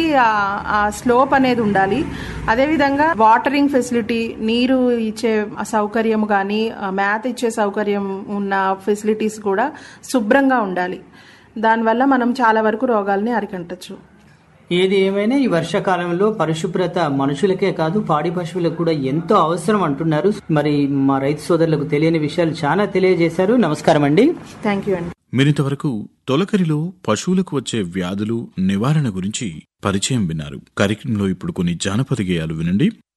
ఆ స్లోప్ అనేది ఉండాలి అదేవిధంగా వాటరింగ్ ఫెసిలిటీ నీరు ఇచ్చే సౌకర్యం కానీ మ్యాథ్ ఇచ్చే సౌకర్యం ఉన్న ఫెసిలిటీస్ కూడా శుభ్రంగా ఉండాలి దానివల్ల మనం చాలా వరకు రోగాల్ని అరికట్టచ్చు ఏది ఏమైనా ఈ వర్షాకాలంలో పరిశుభ్రత మనుషులకే కాదు పాడి పశువులకు కూడా ఎంతో అవసరం అంటున్నారు మరి మా రైతు సోదరులకు తెలియని విషయాలు చాలా తెలియజేశారు నమస్కారం అండి థ్యాంక్ యూ అండి మీరింతవరకు తొలకరిలో పశువులకు వచ్చే వ్యాధులు నివారణ గురించి పరిచయం విన్నారు కార్యక్రమంలో ఇప్పుడు కొన్ని జానపద గేయాలు వినండి